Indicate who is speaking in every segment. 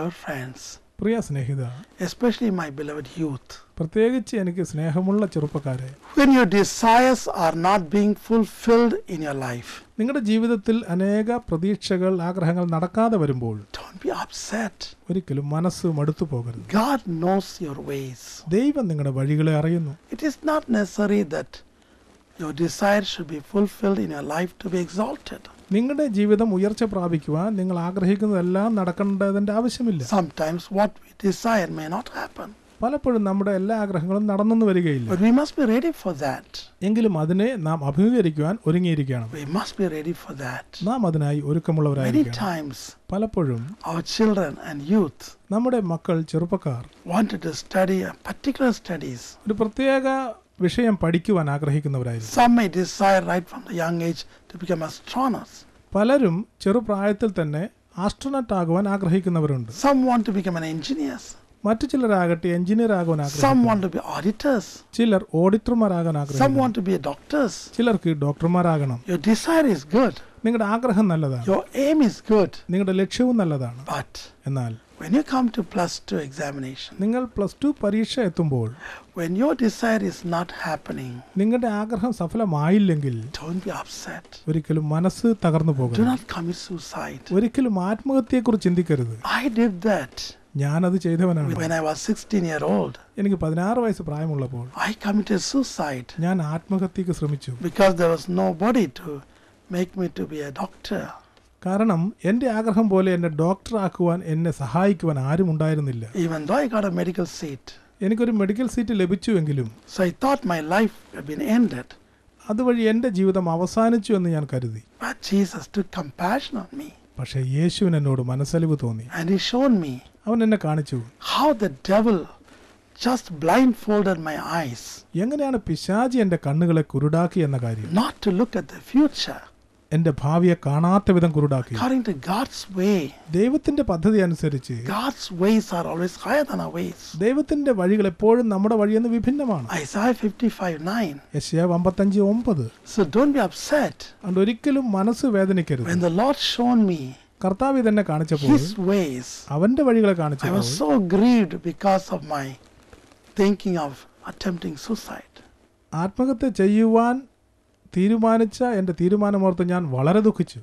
Speaker 1: beloved friends,
Speaker 2: Priya Snehitha
Speaker 1: especially my beloved youth,
Speaker 2: പ്രത്യേകിച്ച് എനിക്ക് സ്നേഹമുള്ള ചെറുപ്പക്കാരെ
Speaker 1: when your desires are not being fulfilled in your life,
Speaker 2: നിങ്ങളുടെ ജീവിതത്തിൽ അനേക പ്രതീക്ഷകൾ ആഗ്രഹങ്ങൾ നടക്കാതെ വരുമ്പോൾ
Speaker 1: don't be upset.
Speaker 2: ഒരിക്കലും മനസ്സ് മടുത്തു പോകരുത്
Speaker 1: God knows your ways.
Speaker 2: ദൈവം നിങ്ങളുടെ വഴികളെ അറിയുന്നു
Speaker 1: It is not necessary that your desires should be fulfilled in your life to be exalted.
Speaker 2: നിങ്ങളുടെ ജീവിതം ഉയർച്ച പ്രാപിക്കുവാൻ നിങ്ങൾ ആഗ്രഹിക്കുന്നതെല്ലാം നടക്കേണ്ടതിന്റെ ആവശ്യമില്ല
Speaker 1: Sometimes what we desire may not happen,
Speaker 2: പലപ്പോഴും നമ്മുടെ എല്ലാ ആഗ്രഹങ്ങളും നടന്നെന്ന് വരികയില്ല
Speaker 1: but we must be ready for that.
Speaker 2: എങ്കിലും അതിനെ നാം അഭിമുഖീകരിക്കുവാൻ ഒരുങ്ങിയിരിക്കണം
Speaker 1: We must be ready for that.
Speaker 2: നാം അതിനായി
Speaker 1: Many
Speaker 2: ഒരുക്കമുള്ളവരായിരിക്കണം
Speaker 1: times,
Speaker 2: പലപ്പോഴും
Speaker 1: our children and youth
Speaker 2: നമ്മുടെ മക്കൾ ചെറുപ്പക്കാർ
Speaker 1: wanted to study a particular studies.
Speaker 2: ഒരു പ്രത്യേക വിഷയം പഠിക്കുവാൻ ആഗ്രഹിക്കുന്നവരായിരിക്കും
Speaker 1: Some may desire right from the young age to become astronomers.
Speaker 2: പലരും ചെറുപ്രായത്തിൽ തന്നെ ആസ്ട്രോനട്ട് ആകുവാൻ ആഗ്രഹിക്കുന്നവരുണ്ട്
Speaker 1: Some want to become an engineers.
Speaker 2: മറ്റു ചിലരാകട്ടെ എഞ്ചിനീയർ ആകുവാൻ
Speaker 1: Some
Speaker 2: ആഗ്രഹിക്കുന്നു
Speaker 1: want to be auditors.
Speaker 2: ചിലർ ഓഡിറ്റർമാരാകാൻ
Speaker 1: Some
Speaker 2: ആഗ്രഹിക്കുന്നു
Speaker 1: want to be doctors.
Speaker 2: ചിലർക്ക് ഡോക്ടർമാരാകണം
Speaker 1: Your desire is good.
Speaker 2: നിങ്ങളുടെ ആഗ്രഹം നല്ലതാണ്
Speaker 1: Your aim is good.
Speaker 2: നിങ്ങളുടെ ലക്ഷ്യവും നല്ലതാണ്
Speaker 1: But
Speaker 2: എന്നാൽ
Speaker 1: when you come to plus two examination,
Speaker 2: നിങ്ങൾ പ്ലസ് ടു പരീക്ഷ എത്തുമ്പോൾ
Speaker 1: when your desire is not happening,
Speaker 2: നിങ്ങളുടെ ആഗ്രഹം സഫലമായില്ലെങ്കിൽ
Speaker 1: don't be upset.
Speaker 2: ഒരിക്കലും മനസ്സ് തകർന്നു
Speaker 1: Do
Speaker 2: പോകരുത്
Speaker 1: not commit suicide.
Speaker 2: ഒരിക്കലും ആത്മഹത്യയെക്കുറിച്ച് ചിന്തിക്കരുത്
Speaker 1: I did that
Speaker 2: ഞാനത് ചെയ്തവനാണ്
Speaker 1: when I was 16 year old.
Speaker 2: എനിക്ക് പതിനാറ് വയസ്സ് പ്രായമുള്ളപ്പോൾ
Speaker 1: I committed suicide
Speaker 2: ഞാൻ ആത്മഹത്യക്ക് ശ്രമിച്ചു
Speaker 1: because there was nobody to make me to be a doctor.
Speaker 2: കാരണം എൻ്റെ ആഗ്രഹം പോലെ എന്നെ ഡോക്ടറാക്കുവാൻ എന്നെ സഹായിക്കുവാൻ ആരും ഉണ്ടായിരുന്നില്ല
Speaker 1: Even though I got a medical seat.
Speaker 2: എനിക്കൊരു മെഡിക്കൽ സീറ്റ് ലഭിച്ചുവെങ്കിലും
Speaker 1: So I thought my life had been ended.
Speaker 2: അതുവഴി എൻ്റെ ജീവിതം അവസാനിച്ചു എന്ന് ഞാൻ കരുതി
Speaker 1: But Jesus took compassion on me
Speaker 2: പക്ഷേ യേശുവിന് എന്നോട് മനസ്സലിവ് തോന്നി
Speaker 1: and He showed me
Speaker 2: അവൻ എന്നെ കാണിച്ചു
Speaker 1: how the devil just blindfolded my eyes
Speaker 2: എങ്ങനെയാണ് പിശാചി എൻ്റെ കണ്ണുകളെ കുരുടാക്കി എന്ന കാര്യം
Speaker 1: not to look at the future
Speaker 2: എൻ്റെ ഭാവിയെ കാണാത്ത വിധം കുരുടാക്കി
Speaker 1: according to God's way.
Speaker 2: ദൈവത്തിന്റെ പദ്ധതി അനുസരിച്ച്
Speaker 1: God's ways are always higher than our ways.
Speaker 2: ദൈവത്തിന്റെ വഴികൾ എപ്പോഴും നമ്മുടെ വഴിയെന്ന് വിഭിന്നമാണ്
Speaker 1: Isaiah 55 9.
Speaker 2: യശയ അമ്പത്തഞ്ച് ഒമ്പത്
Speaker 1: So don't be upset.
Speaker 2: അതുകൊണ്ട് ഒരിക്കലും മനസ്സ് വേദനിക്കരുത്
Speaker 1: When the Lord shown me
Speaker 2: കർത്താവ് ഇതെന്നെ കാണിച്ചപ്പോൾ
Speaker 1: His ways,
Speaker 2: അവന്റെ വഴികളെ
Speaker 1: I
Speaker 2: കാണിച്ചപ്പോൾ
Speaker 1: was so grieved because of my thinking of attempting suicide.
Speaker 2: ആത്മഹത്യ ചെയ്യുവാൻ തീരുമാനിച്ച എൻ്റെ തീരുമാനമോർത്ത് ഞാൻ വളരെ ദുഃഖിച്ചു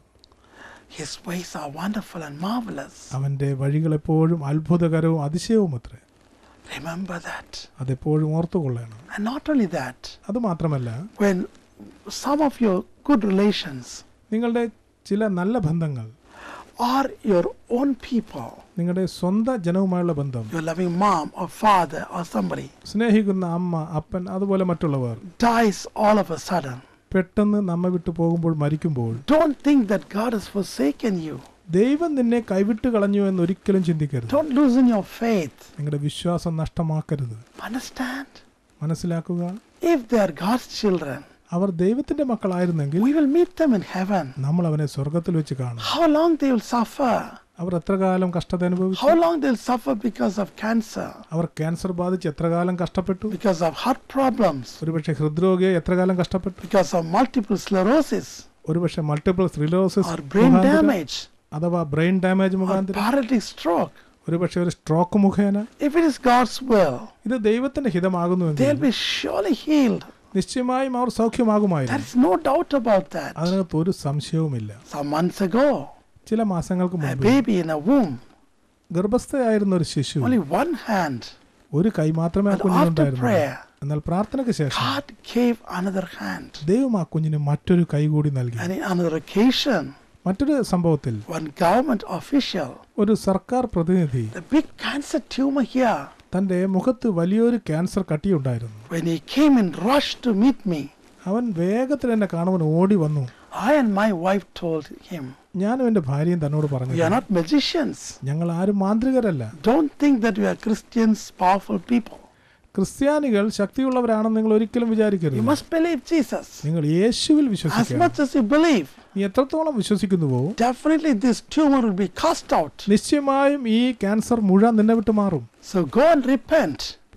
Speaker 1: His ways are wonderful and marvelous.
Speaker 2: അവന്റെ വഴികൾ എപ്പോഴും അത്ഭുതകരവും അതിശയവും അത്രേ
Speaker 1: Remember that.
Speaker 2: അതെപ്പോഴും ഓർത്തുകൊള്ളണം
Speaker 1: And not only that,
Speaker 2: അത് മാത്രമല്ല
Speaker 1: when some of your good relations
Speaker 2: നിങ്ങളുടെ ചില നല്ല ബന്ധങ്ങൾ
Speaker 1: are your own people,
Speaker 2: നിങ്ങളുടെ സ്വന്തം ജനവുമായുള്ള ബന്ധം
Speaker 1: your loving mom or father or somebody,
Speaker 2: സ്നേഹിക്കുന്ന അമ്മ അപ്പൻ അതുപോലെ മറ്റുള്ളവർ
Speaker 1: dies all of a sudden,
Speaker 2: പെട്ടെന്ന് നമ്മെ വിട്ടു പോകുമ്പോൾ മരിക്കുമ്പോൾ
Speaker 1: don't think that God has forsaken you.
Speaker 2: ദൈവം നിന്നെ കൈവിട്ട് കളഞ്ഞു എന്ന് ഒരിക്കലും ചിന്തിക്കരുത്
Speaker 1: Don't loosen your faith.
Speaker 2: നിങ്ങളുടെ വിശ്വാസം നഷ്ടമാക്കരുത്
Speaker 1: Understand?
Speaker 2: മനസ്സിലാക്കുക
Speaker 1: If they are God's children,
Speaker 2: അവർ ദൈവത്തിന്റെ മക്കളായിരുന്നെങ്കിൽ
Speaker 1: we will meet them in heaven.
Speaker 2: നമ്മൾ അവനെ സ്വർഗത്തിൽ വെച്ച് കാണും
Speaker 1: How long they will suffer?
Speaker 2: അവർ എത്ര കാലം കഷ്ടത അനുഭവിച്ചു
Speaker 1: How long they'll suffer because of cancer,
Speaker 2: അവർ ക്യാൻസർ ബാധിച്ച് എത്ര കാലം കഷ്ടപ്പെട്ടു
Speaker 1: because of heart problems,
Speaker 2: ഒരുപക്ഷെ ഹൃദ്രോഗിയെ എത്ര കാലം കഷ്ടപ്പെട്ടു
Speaker 1: because of multiple sclerosis
Speaker 2: ഒരുപക്ഷെ multiple sclerosis
Speaker 1: or brain damage
Speaker 2: അഥവാ ബ്രെയിൻ ഡാമേജ്
Speaker 1: or
Speaker 2: മുഖാന്തരം
Speaker 1: paralytic stroke.
Speaker 2: ഒരുപക്ഷെ ഒരു സ്ട്രോക്ക് മുഖേന
Speaker 1: If it is God's will,
Speaker 2: ഇത് ദൈവത്തിന്റെ ഹിതമാകുന്നുവെങ്കിൽ
Speaker 1: they'll be surely healed.
Speaker 2: നിശ്ചയമായും അവർ
Speaker 1: There
Speaker 2: സൗഖ്യമാകുമായിരുന്നു
Speaker 1: is no doubt about that.
Speaker 2: അതിനകത്ത് ഒരു സംശയവുമില്ല
Speaker 1: Some months ago,
Speaker 2: ചില മാസങ്ങൾക്ക്
Speaker 1: a
Speaker 2: മുമ്പ്
Speaker 1: baby in a womb,
Speaker 2: ഗർഭസ്ഥയായിരുന്ന ഒരു ശിശു
Speaker 1: only one hand.
Speaker 2: ഒരു കൈ മാത്രമേ ആ
Speaker 1: But after
Speaker 2: കുഞ്ഞിനുണ്ടായിരുന്നു
Speaker 1: prayer,
Speaker 2: എന്നാൽ പ്രാർത്ഥനയ്ക്ക് ശേഷം
Speaker 1: God gave another hand.
Speaker 2: ദൈവം ആ കുഞ്ഞിന് മറ്റൊരു കൈ കൂടി നൽകി
Speaker 1: And in another occasion,
Speaker 2: മറ്റൊരു സംഭവത്തിൽ
Speaker 1: one government official,
Speaker 2: ഒരു സർക്കാർ പ്രതിനിധി
Speaker 1: the big cancer tumor here,
Speaker 2: തന്റെ മുഖത്ത് വലിയൊരു ക്യാൻസർ കട്ടിയുണ്ടായിരുന്നു
Speaker 1: when he came in rush to meet me,
Speaker 2: അവൻ വേഗത്തിൽ എന്നെ കാണുവാൻ ഓടി വന്നു
Speaker 1: I and my wife told him,
Speaker 2: ഞാനും എന്റെ ഭാര്യയും തന്നോട്
Speaker 1: We
Speaker 2: പറഞ്ഞു
Speaker 1: are not magicians.
Speaker 2: ഞങ്ങൾ ആരും മാന്ത്രികരല്ല
Speaker 1: Don't think that we are Christians, powerful people.
Speaker 2: ക്രിസ്ത്യാനികൾ ശക്തിയുള്ളവരാണെന്ന് നിങ്ങൾ ഒരിക്കലും
Speaker 1: You
Speaker 2: വിചാരിക്കരുത്
Speaker 1: must believe Jesus.
Speaker 2: നിങ്ങൾ യേശുവിൽ
Speaker 1: As
Speaker 2: വിശ്വസിക്കണം
Speaker 1: much as you believe,
Speaker 2: നീ എത്രത്തോളം വിശ്വസിക്കുന്നുവോ
Speaker 1: definitely this tumor will be cast out.
Speaker 2: നിശ്ചയമായും ഈ ക്യാൻസർ മുഴുവൻ നിന്നെ വിട്ട് മാറും
Speaker 1: So go and repent.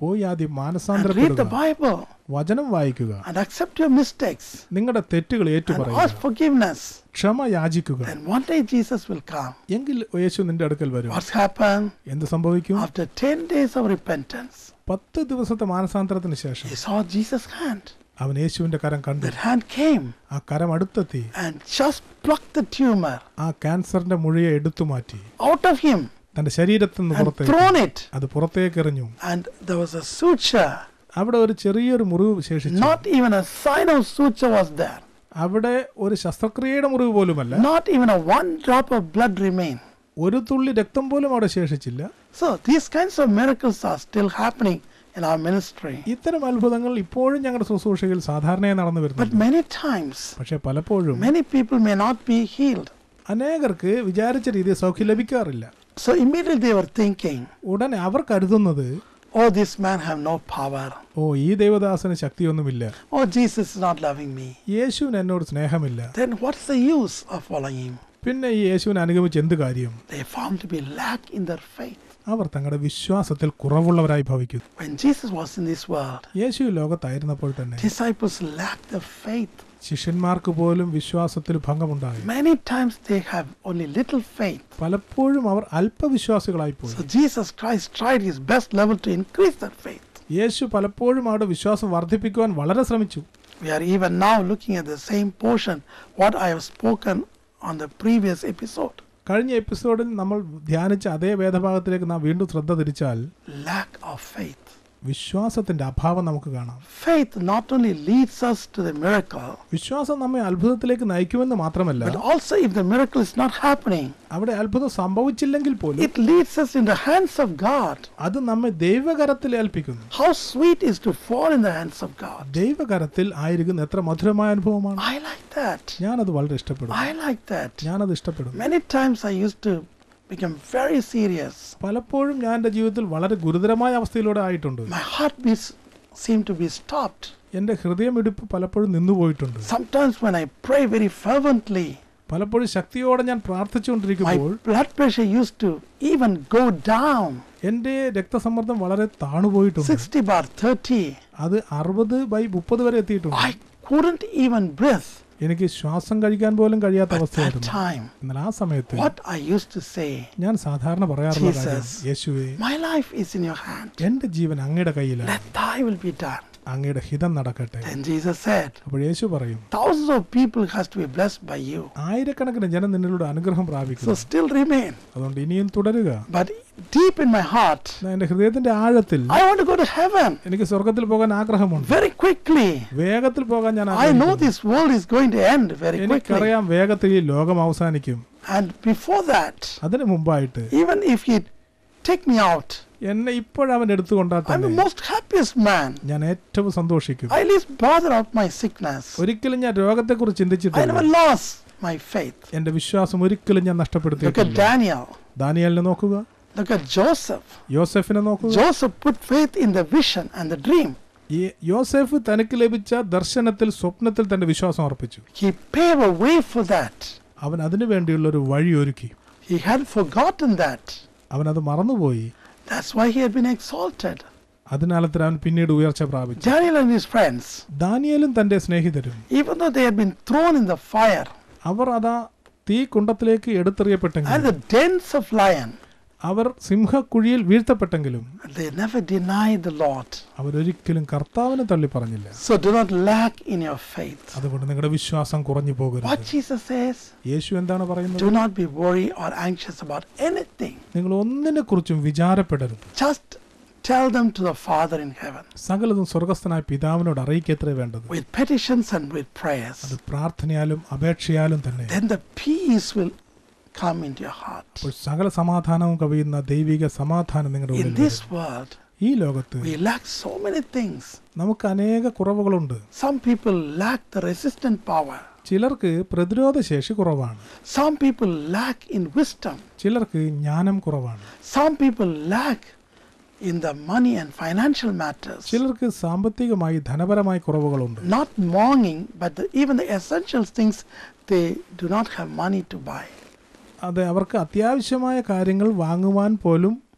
Speaker 2: പോയി ആദ്യം
Speaker 1: and read the
Speaker 2: മാനസാന്തരപ്പെടുക
Speaker 1: Bible
Speaker 2: വചനം വായിക്കുക
Speaker 1: and accept your mistakes
Speaker 2: നിങ്ങളുടെ തെറ്റുകൾ
Speaker 1: and
Speaker 2: ഏറ്റുപറയുക
Speaker 1: ask forgiveness.
Speaker 2: ക്ഷമ യാചിക്കുക
Speaker 1: Then one day Jesus will come.
Speaker 2: എങ്കിൽ യേശു നിന്റെ അടുക്കൽ വരും
Speaker 1: What's happened?
Speaker 2: എന്ത് സംഭവിക്കും
Speaker 1: After 10 days of repentance,
Speaker 2: പത്ത് ദിവസത്തെ മാനസാന്തരത്തിന് ശേഷം
Speaker 1: he saw Jesus' hand.
Speaker 2: അവൻ യേശുവിന്റെ കരം കണ്ടു
Speaker 1: That hand came
Speaker 2: ആ കരം അടുത്തെത്തി
Speaker 1: and just plucked the tumor
Speaker 2: ആ ക്യാൻസറിന്റെ മുഴിയെ എടുത്തു മാറ്റി
Speaker 1: out of him
Speaker 2: തന്റെ ശരീരത്തിൽ നിന്ന്
Speaker 1: and
Speaker 2: പുറത്തേക്ക്
Speaker 1: thrown it.
Speaker 2: അത് പുറത്തേക്ക് എറിഞ്ഞു
Speaker 1: And there was a suture.
Speaker 2: അവിടെ ഒരു ചെറിയൊരു മുറിവ് ശേഷിച്ചു
Speaker 1: Not even a sign of suture was there.
Speaker 2: അവിടെ ഒരു ശസ്ത്രക്രിയയുടെ മുറിവ് പോലുമല്ല
Speaker 1: Not even a one drop of blood remained.
Speaker 2: ഒരു തുള്ളി രക്തം പോലും അവിടെ ശേഷിച്ചില്ല
Speaker 1: So these kinds of miracles are still happening in our ministry.
Speaker 2: ഇത്തരം അത്ഭുതങ്ങൾ ഇപ്പോഴും ഞങ്ങളുടെ ശുശ്രൂഷയിൽ സാധാരണയായി നടന്നു
Speaker 1: But
Speaker 2: വരുന്നു
Speaker 1: many times,
Speaker 2: പക്ഷെ പലപ്പോഴും
Speaker 1: many people may not be healed.
Speaker 2: അനേകർക്ക് വിചാരിച്ച രീതിയിൽ സൗഖ്യം ലഭിക്കാറില്ല
Speaker 1: So immediately they were thinking,
Speaker 2: ഉടനെ അവർ കരുതുന്നത്
Speaker 1: oh, this man have no power.
Speaker 2: ഓ ഈ ദൈവദാസന് ശക്തിയൊന്നുമില്ല
Speaker 1: Oh, Jesus is not loving me.
Speaker 2: യേശുവിന് എന്നോട് സ്നേഹമില്ല
Speaker 1: Then what's the use of following him?
Speaker 2: പിന്നെ ഈ യേശുവിനെ അനുഗമിച്ച് എന്ത് കാര്യം
Speaker 1: They found to be lack in their faith.
Speaker 2: അവർ തങ്ങളുടെ വിശ്വാസത്തിൽ കുറവുള്ളവരായി ഭവിക്കുന്നു
Speaker 1: When Jesus was in this world,
Speaker 2: യേശു ഈ ലോകത്തായിരുന്നപ്പോൾ തന്നെ
Speaker 1: disciples lacked the faith.
Speaker 2: ശിഷ്യന്മാർക്ക് പോലും വിശ്വാസത്തിൽ ഭംഗമുണ്ടായി
Speaker 1: Many times they have only little faith.
Speaker 2: പലപ്പോഴും അവർ അല്പവിശ്വാസികളായി പോയി
Speaker 1: So Jesus Christ tried his best level to increase that faith.
Speaker 2: യേശു പലപ്പോഴും അവരുടെ വിശ്വാസം വർദ്ധിപ്പിക്കുവാൻ വളരെ ശ്രമിച്ചു
Speaker 1: We are even now looking at the same portion what I have spoken on the previous episode.
Speaker 2: കഴിഞ്ഞ എപ്പിസോഡിൽ നമ്മൾ ധ്യാനിച്ച അതേ വേദഭാഗത്തിലേക്ക് നാം വീണ്ടും ശ്രദ്ധ തിരിച്ചാൽ
Speaker 1: Lack of faith.
Speaker 2: വിശ്വാസത്തിന്റെ അഭാവം നമുക്ക് കാണാം
Speaker 1: Faith not only leads us to the miracle,
Speaker 2: വിശ്വാസം നമ്മെ അത്ഭുതത്തിലേക്ക് നയിക്കുമെന്ന് മാത്രമല്ല
Speaker 1: but also if the miracle is not happening,
Speaker 2: അവിടെ അത്ഭുതം സംഭവിച്ചില്ലെങ്കിൽ പോലും
Speaker 1: it leads us in the hands of God.
Speaker 2: അത് നമ്മെ ദൈവകരത്തിൽ ഏൽപ്പിക്കുന്നു
Speaker 1: How sweet is to fall in the hands of God.
Speaker 2: ദൈവകരത്തിൽ ആയിരിക്കുന്ന എത്ര മധുരമായ അനുഭവമാണ്
Speaker 1: I like that.
Speaker 2: ഞാനത് വളരെ ഇഷ്ടപ്പെടുന്നു
Speaker 1: I like that.
Speaker 2: ഞാനത് ഇഷ്ടപ്പെടുന്നു
Speaker 1: Many times I used to become very serious.
Speaker 2: പലപ്പോഴും ഞാൻ എൻ്റെ ജീവിതത്തിൽ വളരെ ഗുരുതരമായ അവസ്ഥയിലൂടെ ആയിട്ടുണ്ട്
Speaker 1: My heartbeats seem to be stopped.
Speaker 2: എൻ്റെ ഹൃദയമിടിപ്പ് പലപ്പോഴും നിന്നുപോയിട്ടുണ്ട്
Speaker 1: Sometimes when I pray very fervently,
Speaker 2: പലപ്പോഴും ശക്തിയോടെ ഞാൻ
Speaker 1: my
Speaker 2: പ്രാർത്ഥിച്ചുകൊണ്ടിരിക്കുമ്പോൾ
Speaker 1: blood pressure used to even go down
Speaker 2: എൻ്റെ രക്തസമ്മർദ്ദം വളരെ താണുപോയിട്ടുണ്ട്
Speaker 1: 60 bar 30.
Speaker 2: അത് അറുപത് ബൈ മുപ്പത് വരെ എത്തിയിട്ടുണ്ട്
Speaker 1: I couldn't even breathe.
Speaker 2: എനിക്ക് ശ്വാസം കഴിക്കാൻ പോലും കഴിയാത്ത
Speaker 1: But that
Speaker 2: അവസ്ഥയായിരുന്നു
Speaker 1: time,
Speaker 2: എന്നാൽ ആ സമയത്ത്
Speaker 1: what I used to say,
Speaker 2: ഞാൻ സാധാരണ പറയാറുള്ള കാര്യം
Speaker 1: Jesus.
Speaker 2: യേശുവേ
Speaker 1: my life is in your hand.
Speaker 2: എന്റെ ജീവൻ അങ്ങയുടെ കയ്യിലാണ്
Speaker 1: Let thy will be done.
Speaker 2: അങ്ങയുടെ ഹിതം നടക്കട്ടെ
Speaker 1: Then Jesus said,
Speaker 2: അപ്പോൾ യേശു പറയും
Speaker 1: thousands of people has to be blessed by you.
Speaker 2: ആയിരക്കണക്കിന് ജനം നിന്നിലൂടെ അനുഗ്രഹം
Speaker 1: So
Speaker 2: പ്രാപിക്കുന്നു
Speaker 1: still remain.
Speaker 2: അതുകൊണ്ട് ഇനിയും തുടരുക
Speaker 1: But deep in my heart,
Speaker 2: എന്നാ എന്റെ ഹൃദയത്തിന്റെ ആഴത്തിൽ
Speaker 1: I want to go to heaven
Speaker 2: എനിക്ക് സ്വർഗത്തിൽ പോകാൻ ആഗ്രഹമുണ്ട്
Speaker 1: very quickly.
Speaker 2: വേഗത്തിൽ പോകാൻ ഞാൻ
Speaker 1: I know
Speaker 2: ആഗ്രഹിക്കുന്നു.
Speaker 1: this world is going to end very quickly.
Speaker 2: എനിക്കറിയാം വേഗത്തിൽ ഈ ലോകം അവസാനിക്കും
Speaker 1: And before that,
Speaker 2: അതിനു മുമ്പായിട്ട്
Speaker 1: even if he take me out,
Speaker 2: എന്നെ ഇപ്പോഴവൻ എടുത്തുകൊണ്ടാൽ
Speaker 1: I'm the
Speaker 2: തന്നെ
Speaker 1: most happiest man.
Speaker 2: ഞാൻ ഏറ്റവും സന്തോഷിക്കും
Speaker 1: I least bother of my sickness.
Speaker 2: ഒരിക്കലും ഞാൻ രോഗത്തെക്കുറിച്ച്
Speaker 1: I never
Speaker 2: ചിന്തിച്ചിട്ടില്ല
Speaker 1: lost my faith.
Speaker 2: എന്റെ വിശ്വാസം ഒരിക്കലും ഞാൻ
Speaker 1: Look at
Speaker 2: നഷ്ടപ്പെടുത്തിയിട്ടില്ല
Speaker 1: Daniel.
Speaker 2: ദാനിയലിനെ നോക്കുക
Speaker 1: Look at Joseph.
Speaker 2: യോസെഫിനെ നോക്കുക
Speaker 1: Joseph put faith in the vision and the dream.
Speaker 2: ഈ യോസെഫ് തനിക്ക് ലഭിച്ച ദർശനത്തിൽ സ്വപ്നത്തിൽ തന്റെ വിശ്വാസം അർപ്പിച്ചു
Speaker 1: He paved a way for that.
Speaker 2: അവൻ അതിനു വേണ്ടിയുള്ള ഒരു വഴി ഒരുക്കി
Speaker 1: He had forgotten that.
Speaker 2: അവൻ അത് മറന്നുപോയി
Speaker 1: That's why he had been exalted.
Speaker 2: അതിനാലത്തിൽ അവൻ പിന്നീട് ഉയർച്ച പ്രാപിച്ചു
Speaker 1: Daniel and his friends,
Speaker 2: ദാനിയലും തന്റെ സ്നേഹിതരും
Speaker 1: even though they had been thrown in the fire
Speaker 2: അവർ അതാ തീ കുണ്ടത്തിലേക്ക്
Speaker 1: and
Speaker 2: എടുത്തെറിയപ്പെട്ടെങ്കിലും
Speaker 1: the dens of lion,
Speaker 2: our സിംഹക്കുഴിയിൽ വീഴ്ത്തപ്പെട്ടെങ്കിലും
Speaker 1: they never denied the Lord.
Speaker 2: അവരൊരിക്കലും കർത്താവിനെ തള്ളി പറഞ്ഞില്ല
Speaker 1: So do not lack in your faith.
Speaker 2: അതുകൊണ്ട് നിങ്ങളുടെ വിശ്വാസം കുറഞ്ഞു
Speaker 1: What
Speaker 2: പോകരുത്
Speaker 1: Jesus says,
Speaker 2: യേശു എന്താണ് പറയുന്നത്
Speaker 1: do not be worried or anxious about anything.
Speaker 2: നിങ്ങൾ ഒന്നിനെ കുറിച്ചും വിചാരപ്പെടരുത്
Speaker 1: Just tell them to the Father in heaven
Speaker 2: സകലതും സ്വർഗസ്ഥനായ പിതാവിനോട് അറിയിക്കത്രേ വേണ്ടത്
Speaker 1: with petitions and with prayers.
Speaker 2: അത് പ്രാർത്ഥനയാലും അപേക്ഷയാലും തന്നെ
Speaker 1: Then the peace will come into your heart.
Speaker 2: അപ്പോൾ സകല സമാധാനവും കവിയുന്ന ദൈവിക സമാധാനം നിങ്ങളുടെ
Speaker 1: In
Speaker 2: ഉള്ളിൽ
Speaker 1: this
Speaker 2: വരും.
Speaker 1: world,
Speaker 2: ഈ ലോകത്ത്
Speaker 1: we lack so many things.
Speaker 2: നമുക്ക് അനേക കുറവുകളുണ്ട്
Speaker 1: Some people lack the resistant power.
Speaker 2: ചിലർക്ക് പ്രതിരോധ ശേഷി കുറവാണ്
Speaker 1: Some people lack in wisdom.
Speaker 2: ചിലർക്ക് ജ്ഞാനം കുറവാണ്
Speaker 1: Some people lack in the money and financial matters.
Speaker 2: ചിലർക്ക് സാമ്പത്തികമായി ധനപരമായി കുറവുകളുണ്ട്
Speaker 1: Not monging, but the, even the essential things they do not have money to buy.
Speaker 2: അത് അവർക്ക് അത്യാവശ്യമായ കാര്യങ്ങൾ വാങ്ങുവാൻ പോലും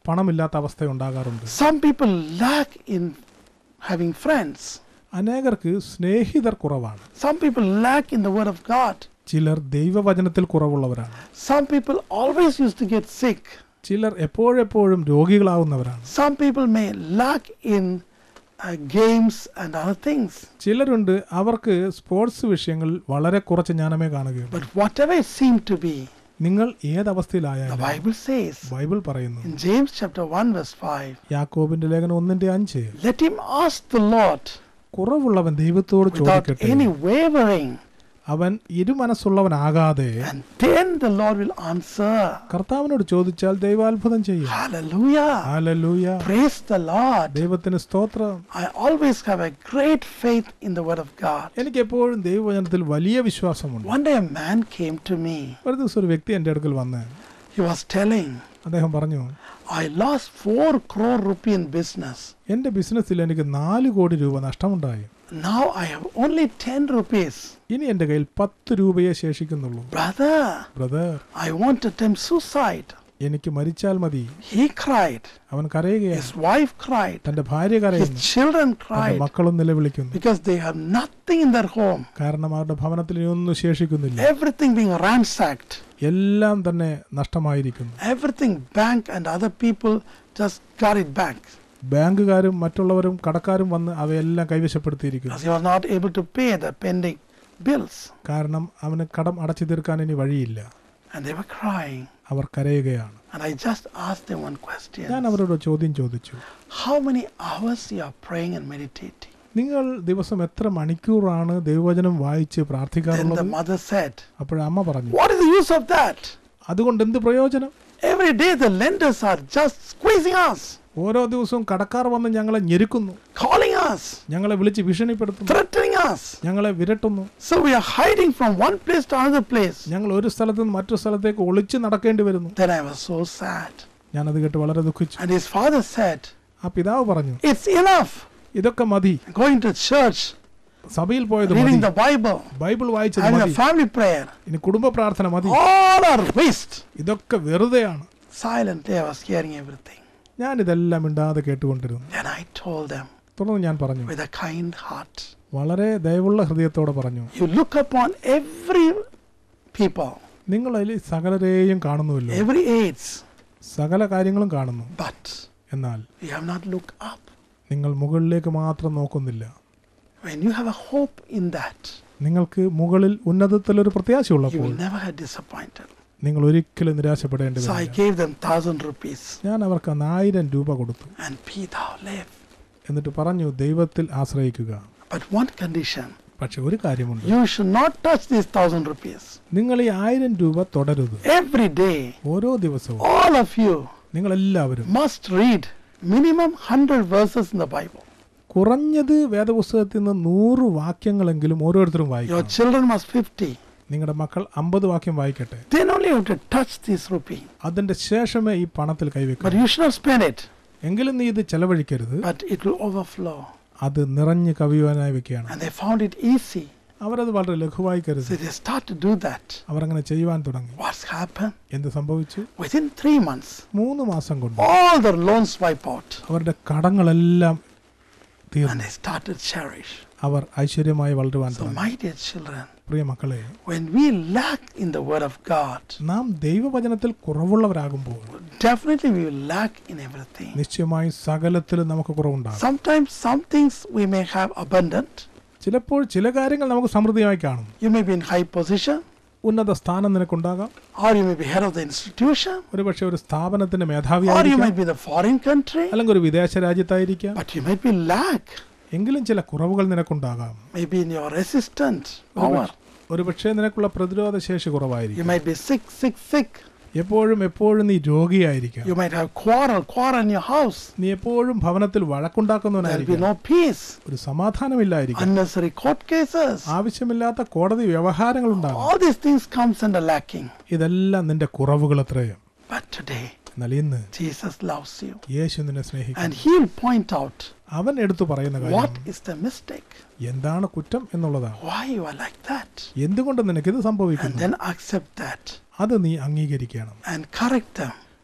Speaker 2: പണമില്ലാത്ത അവസ്ഥ ഉണ്ടാകാറുണ്ട്
Speaker 1: Some people lack in having friends.
Speaker 2: അനേകർക്ക് സ്നേഹിതർ കുറവാണ്
Speaker 1: Some people lack in the Word of God.
Speaker 2: ചിലർ ദൈവവചനത്തിൽ കുറവുള്ളവരാണ്
Speaker 1: Some people always used to get sick.
Speaker 2: ചിലർ എപ്പോഴെപ്പോഴും രോഗികളാവുന്നവരാണ്
Speaker 1: Some people may lack in uh, games and other things.
Speaker 2: ചിലരുണ്ട് അവർക്ക് sports വിഷയങ്ങളിൽ വളരെ കുറച്ച് ജ്ഞാനമേ കാണുകയുള്ളൂ
Speaker 1: But whatever it seemed to be,
Speaker 2: നിങ്ങൾ
Speaker 1: the
Speaker 2: ഏതവസ്ഥയിലായാലും
Speaker 1: Bible says
Speaker 2: ബൈബിൾ പറയുന്നു
Speaker 1: in James chapter 1 verse 5,
Speaker 2: യാക്കോബിന്റെ ലേഖനം ഒന്നിന്റെ അഞ്ച്
Speaker 1: let him ask the Lord
Speaker 2: കുറവുള്ളവൻ ദൈവത്തോട്
Speaker 1: without
Speaker 2: ചോദിക്കട്ടെ
Speaker 1: any wavering,
Speaker 2: അവൻ ഇരുമനസ്സുള്ളവനാകാതെ
Speaker 1: and then the Lord will answer.
Speaker 2: കർത്താവിനോട് ചോദിച്ചാൽ ദൈവാത്ഭുതം ചെയ്യും
Speaker 1: Hallelujah.
Speaker 2: ഹല്ലേലൂയ
Speaker 1: Praise the Lord.
Speaker 2: ദൈവത്തിന് സ്തോത്രം
Speaker 1: I always have a great faith in the Word of God.
Speaker 2: എനിക്ക് എപ്പോഴും ദൈവവചനത്തിൽ വലിയ വിശ്വാസമുണ്ട്
Speaker 1: One day a man came to me.
Speaker 2: ഒരു ദിവസം ഒരു വ്യക്തി എൻ്റെ അടുക്കൽ വന്ന്
Speaker 1: He was telling,
Speaker 2: അദ്ദേഹം പറഞ്ഞു
Speaker 1: I lost four crore rupee in business.
Speaker 2: എൻ്റെ ബിസിനസ്സിൽ എനിക്ക് നാല് കോടി രൂപ നഷ്ടമുണ്ടായി
Speaker 1: Now I have only 10 rupees.
Speaker 2: ഇനി എൻ്റെ കയ്യിൽ പത്ത് രൂപയെ ശേഷിക്കുന്നുള്ളൂ
Speaker 1: Brother,
Speaker 2: brother
Speaker 1: I want to attempt suicide.
Speaker 2: എനിക്ക് മരിച്ചാൽ മതി
Speaker 1: He cried.
Speaker 2: അവൻ കരയുകയാണ്
Speaker 1: His wife cried.
Speaker 2: തന്റെ ഭാര്യ
Speaker 1: His
Speaker 2: കരയുന്നു
Speaker 1: children
Speaker 2: തന്റെ
Speaker 1: cried
Speaker 2: മക്കളും നിലവിളിക്കുന്നു
Speaker 1: because they have nothing in their home.
Speaker 2: കാരണം അവരുടെ ഭവനത്തിൽ ഇനി ഒന്നും ശേഷിക്കുന്നില്ല
Speaker 1: Everything being ransacked.
Speaker 2: എല്ലാം തന്നെ നഷ്ടമായിരിക്കുന്നു
Speaker 1: Everything bank and other people just got it back.
Speaker 2: ബാങ്കുകാരും മറ്റുള്ളവരും കടക്കാരും വന്ന് അവയെല്ലാം കൈവശപ്പെടുത്തിയിരിക്കുന്നു
Speaker 1: Because he was not able to pay the pending bills.
Speaker 2: കാരണം അവന് കടം അടച്ചു തീർക്കാൻ ഇനി വഴിയില്ല
Speaker 1: And they were crying.
Speaker 2: അവർ കരയുകയാണ്
Speaker 1: And I just asked them one question.
Speaker 2: ഞാൻ അവരോട് ചോദ്യം ചോദിച്ചു
Speaker 1: How many hours you are praying and meditating?
Speaker 2: നിങ്ങൾ ദിവസം എത്ര മണിക്കൂറാണ് ദൈവവചനം വായിച്ച്
Speaker 1: Then the
Speaker 2: പ്രാർത്ഥിക്കാറുള്ളത്
Speaker 1: mother said,
Speaker 2: അപ്പോഴമ്മ പറഞ്ഞു
Speaker 1: What is the use of that?
Speaker 2: അതുകൊണ്ട് എന്ത് പ്രയോജനം
Speaker 1: Every day the lenders are just squeezing us,
Speaker 2: ഓരോ ദിവസവും കടക്കാർ വന്ന് ഞങ്ങളെ ഞെരുക്കുന്നു
Speaker 1: calling us,
Speaker 2: ഞങ്ങളെ വിളിച്ച് ഭീഷണിപ്പെടുത്തുന്നു
Speaker 1: threatening us.
Speaker 2: ഞങ്ങളെ വിരട്ടുന്നു
Speaker 1: So we are hiding from one place to another place.
Speaker 2: ഞങ്ങൾ ഒരു സ്ഥലത്ത് നിന്ന് മറ്റൊരു സ്ഥലത്തേക്ക് ഒളിച്ച് നടക്കേണ്ടി വരുന്നു
Speaker 1: Then I was so sad.
Speaker 2: ഞാനത് കേട്ട് വളരെ ദുഃഖിച്ചു
Speaker 1: And his father said,
Speaker 2: ആ പിതാവ് പറഞ്ഞു
Speaker 1: It's enough
Speaker 2: ഇതൊക്കെ മതി
Speaker 1: going to church,
Speaker 2: സഭയിൽ പോയത് മതി
Speaker 1: reading the Bible,
Speaker 2: ബൈബിൾ വായിച്ചത്
Speaker 1: having a
Speaker 2: മതി
Speaker 1: family prayer.
Speaker 2: ഇനി കുടുംബ പ്രാർത്ഥന മതി
Speaker 1: All are waste.
Speaker 2: ഇതൊക്കെ വെറുതെയാണ്
Speaker 1: Silently I was hearing everything.
Speaker 2: ഞാൻ ഇതെല്ലാം മിണ്ടാതെ കേട്ടുകൊണ്ടിരുന്നു
Speaker 1: Then I told them
Speaker 2: തുടർന്ന് ഞാൻ പറഞ്ഞു
Speaker 1: with a kind heart,
Speaker 2: വളരെ ദയവുള്ള ഹൃദയത്തോടെ പറഞ്ഞു
Speaker 1: You look upon every people,
Speaker 2: നിങ്ങൾ അതിൽ സകലരെയും കാണുന്നുവല്ലോ
Speaker 1: every age,
Speaker 2: സകല കാര്യങ്ങളും കാണുന്നു
Speaker 1: but
Speaker 2: എന്നാൽ
Speaker 1: you have not looked up.
Speaker 2: നിങ്ങൾ മുകളിലേക്ക് മാത്രം നോക്കുന്നില്ല
Speaker 1: When you have a hope in that,
Speaker 2: നിങ്ങൾക്ക് മുകളിൽ ഉന്നതത്തിലൊരു
Speaker 1: you
Speaker 2: പ്രത്യാശയുള്ളപ്പോൾ
Speaker 1: will never get disappointed.
Speaker 2: നിങ്ങൾ ഒരിക്കലും നിരാശപ്പെടേണ്ടി
Speaker 1: So I
Speaker 2: വരില്ല
Speaker 1: gave them thousand rupees
Speaker 2: ഞാൻ അവർക്ക് അന്ന് ആയിരം രൂപ കൊടുത്തു
Speaker 1: and be thou live.
Speaker 2: എന്നിട്ട് പറഞ്ഞു ദൈവത്തിൽ ആശ്രയിക്കുക
Speaker 1: But one condition,
Speaker 2: പക്ഷെ ഒരു കാര്യമുണ്ട്
Speaker 1: you should not touch these thousand rupees.
Speaker 2: നിങ്ങൾ ഈ ആയിരം രൂപ തുടരുത്
Speaker 1: Every day,
Speaker 2: ഓരോ ദിവസവും
Speaker 1: all of you
Speaker 2: നിങ്ങൾ എല്ലാവരും
Speaker 1: must read minimum 100 verses in the Bible.
Speaker 2: കുറഞ്ഞത് വേദപുസ്തകത്തിൽ നിന്ന് നൂറ് വാക്യങ്ങളെങ്കിലും ഓരോരുത്തരും
Speaker 1: Your
Speaker 2: വായിക്കണം
Speaker 1: children must 50.
Speaker 2: നിങ്ങളുടെ മക്കൾ അമ്പത് വാക്യം വായിക്കട്ടെ
Speaker 1: Then only you have to touch this rupee.
Speaker 2: അതിന്റെ ശേഷമേ ഈ പണത്തിൽ
Speaker 1: But
Speaker 2: കൈവെക്കൂ
Speaker 1: you should not spend it.
Speaker 2: എങ്കിലും നീ ഇത് ചെലവഴിക്കരുത്
Speaker 1: But it will overflow.
Speaker 2: അത് നിറഞ്ഞു കവിയുവാനായി വെക്കുകയാണ്
Speaker 1: And they found it easy.
Speaker 2: അവരത് വളരെ ലഘുവായി
Speaker 1: So
Speaker 2: കരുതി
Speaker 1: they start to do that.
Speaker 2: അവരങ്ങനെ ചെയ്യുവാൻ തുടങ്ങി
Speaker 1: What's happened?
Speaker 2: എന്ത് സംഭവിച്ചു
Speaker 1: Within three months,
Speaker 2: മൂന്ന് മാസം കൊണ്ട്
Speaker 1: all their loans wipe out.
Speaker 2: അവരുടെ കടങ്ങളെല്ലാം
Speaker 1: And
Speaker 2: തീർന്നു
Speaker 1: they started to cherish.
Speaker 2: അവർ ഐശ്വര്യമായി വളരുവാൻ
Speaker 1: So,
Speaker 2: തുടങ്ങി
Speaker 1: my dear children,
Speaker 2: പ്രിയ മക്കളെ
Speaker 1: when we lack in the Word of God,
Speaker 2: നാം ദൈവവചനത്തിൽ കുറവുള്ളവരാകുമ്പോൾ
Speaker 1: definitely we will lack in everything.
Speaker 2: നിശ്ചയമായും സകലത്തിലും നമുക്ക് കുറവുണ്ടാകും
Speaker 1: Sometimes some things we may have abundant.
Speaker 2: ചിലപ്പോൾ ചില കാര്യങ്ങൾ നമുക്ക് സമൃദ്ധിയായി കാണും
Speaker 1: You may be in high position,
Speaker 2: ഉന്നത സ്ഥാനം നിനക്കുണ്ടാകാം
Speaker 1: or you may be head of the institution,
Speaker 2: ഒരുപക്ഷെ ഒരു സ്ഥാപനത്തിന്റെ
Speaker 1: or you
Speaker 2: മേധാവിയായിരിക്കാം
Speaker 1: might be in a foreign country,
Speaker 2: അല്ലെങ്കിൽ ഒരു വിദേശ രാജ്യത്തായിരിക്കാം
Speaker 1: but you might be lack.
Speaker 2: എങ്കിലും ചില കുറവുകൾ നിനക്കുണ്ടാകാം
Speaker 1: Maybe in your resistant power.
Speaker 2: ഒരുപക്ഷെ നിനക്കുള്ള പ്രതിരോധ ശേഷി
Speaker 1: You
Speaker 2: കുറവായിരിക്കും
Speaker 1: might be sick, sick, sick.
Speaker 2: എപ്പോഴും എപ്പോഴും നീ രോഗിയായിരിക്കാം
Speaker 1: You might have quarrel, quarrel in your house.
Speaker 2: നീ എപ്പോഴും ഭവനത്തിൽ
Speaker 1: There will be
Speaker 2: വഴക്കുണ്ടാക്കുന്നവനായിരിക്കാം
Speaker 1: no peace.
Speaker 2: ഒരു സമാധാനമില്ലായിരിക്കും
Speaker 1: Unnecessary court cases.
Speaker 2: ആവശ്യമില്ലാത്ത കോടതി വ്യവഹാരങ്ങൾ ഉണ്ടാകും
Speaker 1: All these things comes under lacking.
Speaker 2: ഇതെല്ലാം നിന്റെ കുറവുകൾ എത്രയും
Speaker 1: But today,
Speaker 2: എന്നാൽ ഇന്ന്
Speaker 1: Jesus loves you.
Speaker 2: യേശു നിന്നെ സ്നേഹിക്കും
Speaker 1: And he'll point out
Speaker 2: അവൻ എടുത്തു പറയുന്ന
Speaker 1: what
Speaker 2: കാര്യം
Speaker 1: is the mistake,
Speaker 2: എന്താണ് കുറ്റം എന്നുള്ളതാണ്
Speaker 1: why you are like that.
Speaker 2: എന്തുകൊണ്ട് നിനക്കിത്
Speaker 1: And
Speaker 2: സംഭവിക്കുന്നു
Speaker 1: then accept that
Speaker 2: അത് നീ അംഗീകരിക്കണം
Speaker 1: and correct them.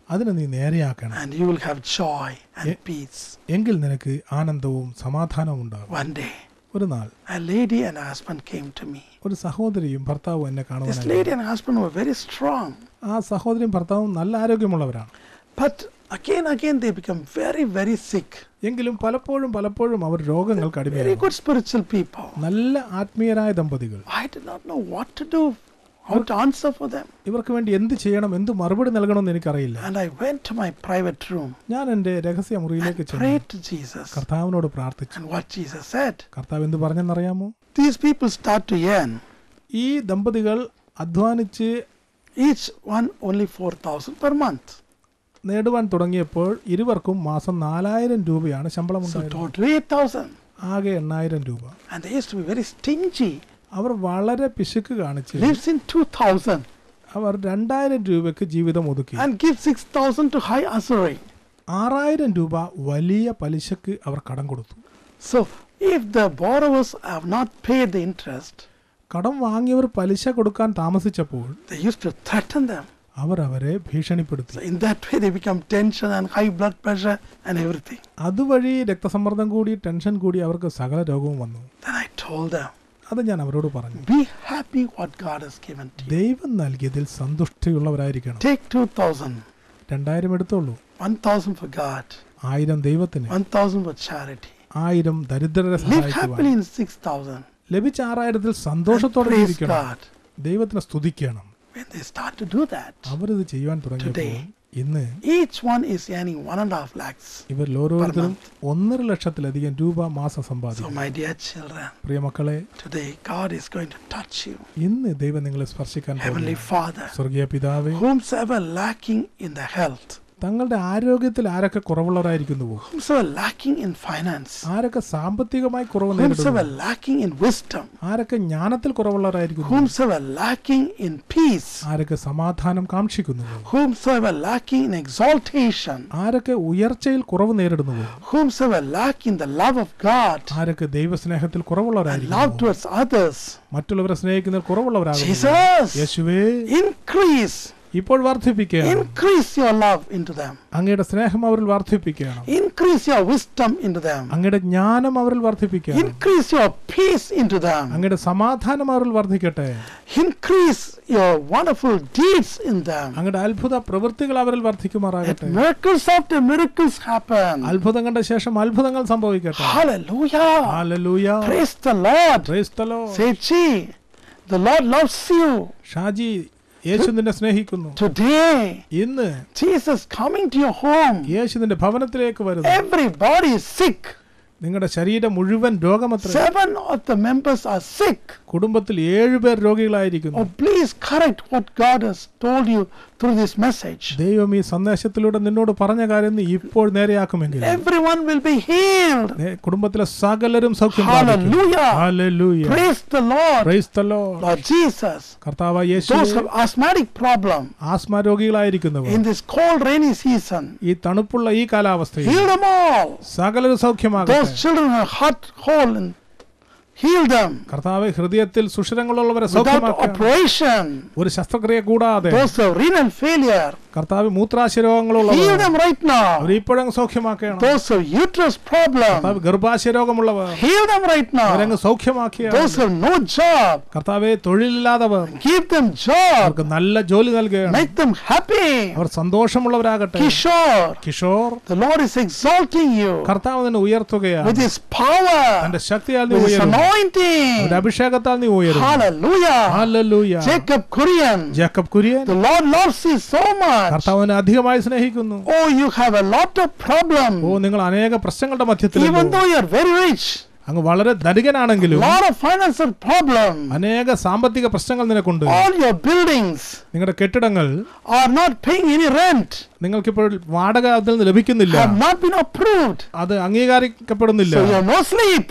Speaker 2: അതിനെ നീ നേരെയാക്കണം
Speaker 1: and you will have joy and
Speaker 2: Ye-
Speaker 1: peace.
Speaker 2: എങ്കിൽ നിനക്ക് ആനന്ദവും സമാധാനവും ഉണ്ടാകും
Speaker 1: One day,
Speaker 2: ഒരു നാൾ
Speaker 1: a lady and her husband came to me.
Speaker 2: ഒരു സഹോദരിയും ഭർത്താവും എന്നെ
Speaker 1: This
Speaker 2: കാണുവാനായി
Speaker 1: lady and her husband were very strong,
Speaker 2: ആ സഹോദരിയും ഭർത്താവും നല്ല ആരോഗ്യമുള്ളവരാണ്
Speaker 1: but again, again, they become very, very sick.
Speaker 2: എങ്കിലും പലപ്പോഴും പലപ്പോഴും അവർ രോഗങ്ങൾക്ക്
Speaker 1: Very
Speaker 2: അടിമയാകും
Speaker 1: good spiritual people.
Speaker 2: നല്ല ആത്മീയരായ ദമ്പതികൾ
Speaker 1: I did not know what to do, how to answer for them.
Speaker 2: ഇവർക്ക് വേണ്ടി എന്ത് ചെയ്യണം എന്ത് മറുപടി നൽകണമെന്ന് എനിക്കറിയില്ല
Speaker 1: And I went to my private room
Speaker 2: ഞാൻ എൻ്റെ രഹസ്യ മുറിയിലേക്ക്
Speaker 1: and
Speaker 2: ചെന്നു
Speaker 1: prayed to Jesus.
Speaker 2: കർത്താവിനോട് പ്രാർത്ഥിച്ചു
Speaker 1: And what Jesus said,
Speaker 2: കർത്താവ് എന്ത് പറഞ്ഞെന്നറിയാമോ
Speaker 1: these people start to earn
Speaker 2: ഈ ദമ്പതികൾ അധ്വാനിച്ച്
Speaker 1: each one only 4,000 per month.
Speaker 2: നേടുവാൻ തുടങ്ങിയപ്പോൾ ഇരുവർക്കും മാസം നാലായിരം രൂപയാണ് ശമ്പളം
Speaker 1: So
Speaker 2: ഉണ്ടായിരുന്നത്
Speaker 1: total 8,000.
Speaker 2: ആകെ എണ്ണായിരം രൂപ
Speaker 1: And they used to be very stingy.
Speaker 2: അവർ വളരെ പിശുക്ക് കാണിച്ച്
Speaker 1: Lives in 2,000
Speaker 2: അവർ രണ്ടായിരം രൂപയ്ക്ക് ജീവിതം ഒതുക്കി
Speaker 1: and gives 6,000 to high usury.
Speaker 2: ആറായിരം രൂപ വലിയ പലിശക്ക് അവർ കടം കൊടുത്തു
Speaker 1: So if the borrowers have not paid the interest,
Speaker 2: കടം വാങ്ങിയവർ പലിശ കൊടുക്കാൻ താമസിച്ചപ്പോൾ
Speaker 1: they used to threaten them.
Speaker 2: അവർ അവരെ ഭീഷണിപ്പെടുത്തി
Speaker 1: So in that way they become tension and high blood pressure and everything.
Speaker 2: അതുവഴി രക്തസമ്മർദ്ദം കൂടി ടെൻഷൻ കൂടി അവർക്ക് സകല രോഗവും വന്നു
Speaker 1: Then I told them,
Speaker 2: അത് ഞാൻ അവരോട് പറഞ്ഞു
Speaker 1: be happy what God has given to you.
Speaker 2: ദൈവം നൽകിയതിൽ സന്തുഷ്ടിയുള്ളവരായിരിക്കണം
Speaker 1: Take 2,000,
Speaker 2: രണ്ടായിരം എടുത്തോളൂ
Speaker 1: 1,000 for God,
Speaker 2: ആയിരം ദൈവത്തിന്
Speaker 1: 1,000 for charity.
Speaker 2: ആയിരം ദരിദ്രരെ
Speaker 1: Live
Speaker 2: സഹായിക്കുവാൻ
Speaker 1: happily in 6,000.
Speaker 2: ലഭിച്ച ആറായിരത്തിൽ
Speaker 1: And
Speaker 2: സന്തോഷത്തോടെ
Speaker 1: praise
Speaker 2: ജീവിക്കണം
Speaker 1: God.
Speaker 2: ദൈവത്തിനെ സ്തുതിക്കണം
Speaker 1: When they start to do that,
Speaker 2: അവരിത് ചെയ്യുവാൻ തുടങ്ങിയപ്പോൾ
Speaker 1: Today.
Speaker 2: ഇന്ന്
Speaker 1: each one is earning one and a half lakhs.
Speaker 2: ഇവരിൽ ഓരോരുത്തരും ഒന്നര ലക്ഷത്തിലധികം രൂപ മാസം
Speaker 1: So,
Speaker 2: സമ്പാദിക്കും
Speaker 1: my dear children,
Speaker 2: പ്രിയമക്കളെ
Speaker 1: today God is going to touch you.
Speaker 2: ഇന്ന് ദൈവം നിങ്ങളെ സ്പർശിക്കാൻ
Speaker 1: Heavenly
Speaker 2: പോകുന്നു
Speaker 1: Father,
Speaker 2: സ്വർഗീയ പിതാവേ
Speaker 1: whomsoever lacking in the health,
Speaker 2: തങ്ങളുടെ ആരോഗ്യത്തിൽ ആരൊക്കെ കുറവുള്ളവരായിരിക്കുന്നുവോ
Speaker 1: whomsoever lacking in finance,
Speaker 2: ആരൊക്കെ സാമ്പത്തികമായി കുറവ് നേരിടുന്നു
Speaker 1: whomsoever lacking in wisdom,
Speaker 2: ആരൊക്കെ ജ്ഞാനത്തിൽ കുറവുള്ളവരായിരിക്കുന്നു
Speaker 1: whomsoever lacking in peace,
Speaker 2: ആരൊക്കെ സമാധാനം കാക്ഷിക്കുന്നുവോ
Speaker 1: whomsoever lacking in exaltation,
Speaker 2: ആരൊക്കെ ഉയർച്ചയിൽ കുറവ് നേരിടുന്നുവോ
Speaker 1: whomsoever lacking the love of God
Speaker 2: ആരൊക്കെ ദൈവസ്നേഹത്തിൽ
Speaker 1: and love
Speaker 2: കുറവുള്ളവരായിരിക്കുന്നു
Speaker 1: towards others.
Speaker 2: മറ്റുള്ളവരെ സ്നേഹിക്കുന്നതിൽ കുറവുള്ളവരാകുന്നു
Speaker 1: Jesus,
Speaker 2: യേശുവേ
Speaker 1: increase,
Speaker 2: ഇപ്പോൾ വർദ്ധിപ്പിക്കുക
Speaker 1: increase your love into them,
Speaker 2: അങ്ങയുടെ സ്നേഹം അവരിൽ വർദ്ധിപ്പിക്കണം
Speaker 1: increase your wisdom into them,
Speaker 2: അങ്ങയുടെ ജ്ഞാനം അവരിൽ വർദ്ധിപ്പിക്കണം
Speaker 1: increase your peace into them,
Speaker 2: അങ്ങയുടെ സമാധാനം അവരിൽ വർദ്ധിക്കട്ടെ
Speaker 1: increase your wonderful deeds in them.
Speaker 2: അങ്ങയുടെ അത്ഭുത പ്രവൃത്തികൾ അവരിൽ
Speaker 1: Let
Speaker 2: വർദ്ധിക്കുമാറാകട്ടെ
Speaker 1: miracles after miracles happen.
Speaker 2: അത്ഭുതം കണ്ട ശേഷം അത്ഭുതങ്ങൾ സംഭവിക്കട്ടെ
Speaker 1: Hallelujah.
Speaker 2: ഹല്ലേലൂയ
Speaker 1: Praise the Lord.
Speaker 2: Praise the Lord.
Speaker 1: Say, gee, the Lord loves you.
Speaker 2: Shaji യേശു നിന്നെ സ്നേഹിക്കുന്നു
Speaker 1: Today,
Speaker 2: ഇന്ന്
Speaker 1: Jesus coming to your home.
Speaker 2: യേശു നിന്റെ ഭവനത്തിലേക്ക് വരുന്നു
Speaker 1: Everybody is sick.
Speaker 2: നിങ്ങളുടെ ശരീരം മുഴുവൻ രോഗമത്ര
Speaker 1: Seven of the members are sick.
Speaker 2: കുടുംബത്തിൽ ഏഴുപേർ രോഗികളായിരിക്കുന്നു
Speaker 1: Oh, please correct what God has told you through this message.
Speaker 2: ദൈവം ഈ സന്ദേശത്തിലൂടെ നിന്നോട് പറഞ്ഞ കാര്യം നീ ഇപ്പോൾ നേരെയാക്കുമെങ്കിൽ
Speaker 1: Everyone will be healed.
Speaker 2: നേ- കുടുംബത്തിലെ സകലരും സൗഖ്യം പ്രാപിക്കും.
Speaker 1: Hallelujah.
Speaker 2: Hallelujah.
Speaker 1: Praise the Lord.
Speaker 2: Praise the Lord.
Speaker 1: Lord Jesus.
Speaker 2: കർത്താവ് യേശു
Speaker 1: Those who have asthmatic problem
Speaker 2: asthma രോഗികളായിരിക്കുന്നവർ
Speaker 1: in this cold rainy season,
Speaker 2: ഈ തണുപ്പുള്ള ഈ കാലാവസ്ഥയിൽ
Speaker 1: heal them all.
Speaker 2: സകലരും സൗഖ്യമാകട്ടെ
Speaker 1: Those children who have heart hole and heal them
Speaker 2: കർത്താവ് ഹൃദയത്തിൽ സുഷിരങ്ങളുള്ളവരെ
Speaker 1: without
Speaker 2: സൗഖ്യമാക്കുക
Speaker 1: operation.
Speaker 2: ഒരു ശസ്ത്രക്രിയ കൂടാതെ
Speaker 1: Those who have renal failure,
Speaker 2: കർത്താവ് മൂത്രാശയ
Speaker 1: heal
Speaker 2: രോഗങ്ങളുള്ളവർ
Speaker 1: them right now.
Speaker 2: Our ഇപ്പോഴങ്ങ് സൗഖ്യമാക്കണം
Speaker 1: Those who have uterus problem,
Speaker 2: കർത്താവ് ഗർഭാശയ രോഗമുള്ളവർ
Speaker 1: heal them right
Speaker 2: അവരങ്ങ്
Speaker 1: now.
Speaker 2: സൗഖ്യമാക്കിയ
Speaker 1: Those who have no job,
Speaker 2: കർത്താവെ തൊഴിലില്ലാത്തവർ
Speaker 1: give them job.
Speaker 2: അവർക്ക് നല്ല ജോലി നൽകുകയാണ്
Speaker 1: Make them happy.
Speaker 2: Our സന്തോഷമുള്ളവരാകട്ടെ
Speaker 1: Kishore,
Speaker 2: Kishore
Speaker 1: the Lord is exalting you
Speaker 2: കർത്താവ് നിന്നെ ഉയർത്തുകയാണ്
Speaker 1: with His power,
Speaker 2: തന്റെ ശക്തിയാൽ നീ
Speaker 1: with His
Speaker 2: ഉയരും
Speaker 1: anointing.
Speaker 2: അവന്റെ അഭിഷേകത്താൽ നീ ഉയരും
Speaker 1: Hallelujah.
Speaker 2: ഹല്ലേലൂയ
Speaker 1: Jacob Korean,
Speaker 2: Jacob Kurian
Speaker 1: the Lord loves you so much.
Speaker 2: കർത്താവിനെ അധികമായി സ്നേഹിക്കുന്നു
Speaker 1: Oh, you have a lot of
Speaker 2: oh
Speaker 1: problems.
Speaker 2: നിങ്ങൾ അനേക പ്രശ്നങ്ങളുടെ മധ്യത്തിൽ
Speaker 1: Even though you are very rich,
Speaker 2: അങ്ങ് വളരെ ധനികനാണെങ്കിലും
Speaker 1: lot of financial problems.
Speaker 2: അനേക സാമ്പത്തിക പ്രശ്നങ്ങൾ നിനക്കുണ്ട്
Speaker 1: All your buildings
Speaker 2: നിങ്ങളുടെ കെട്ടിടങ്ങൾ
Speaker 1: are not paying any rent,
Speaker 2: നിങ്ങൾക്കിപ്പോൾ വാടക അതിൽ നിന്ന് ലഭിക്കുന്നില്ല
Speaker 1: have not been approved.
Speaker 2: അത് അംഗീകരിക്കപ്പെടുന്നില്ല
Speaker 1: So you have no sleep.